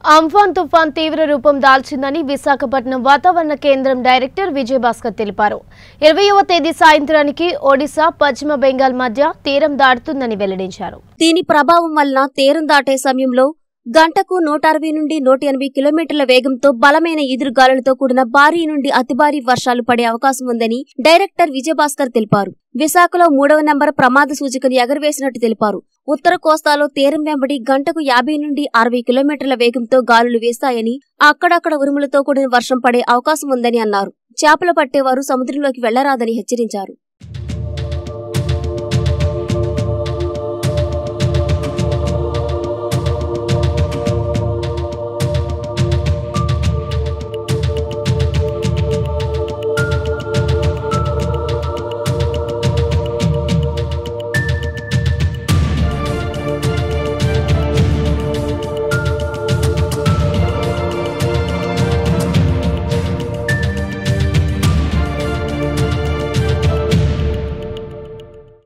అంఫాన్ తుఫాన్ తీవ్ర రూపం దాల్చిందని విశాఖపట్నం వాతావరణ కేంద్రం డైరెక్టర్ విజయభాస్కర్ తెలిపారు ఇరవయవ తేదీ సాయంత్రానికి ఒడిశా పశ్చిమ బెంగాల్ మధ్య తీరం దాటుతుందని వెల్లడించారు దీని ప్రభావం వలన తీరం దాటే సమయంలో గంటకు నూట అరవై నుండి నూట ఎనభై కిలోమీటర్ల వేగంతో బలమైన ఎదురుగాలులతో కూడిన భారీ నుండి అతి భారీ వర్షాలు పడే అవకాశం ఉందని డైరెక్టర్ విజయభాస్కర్ తెలిపారు విశాఖలో మూడవ నెంబర్ ప్రమాద సూచికను ఎగరవేసినట్టు తెలిపారు ఉత్తర కోస్తాలో తీరం వెంబడి గంటకు యాభై నుండి అరవై కిలోమీటర్ల వేగంతో గాలులు వీస్తాయని అక్కడక్కడ ఉరుములతో కూడిన వర్షం పడే అవకాశం ఉందని అన్నారు చేపలు పట్టేవారు సముద్రంలోకి వెళ్లరాదని హెచ్చరించారు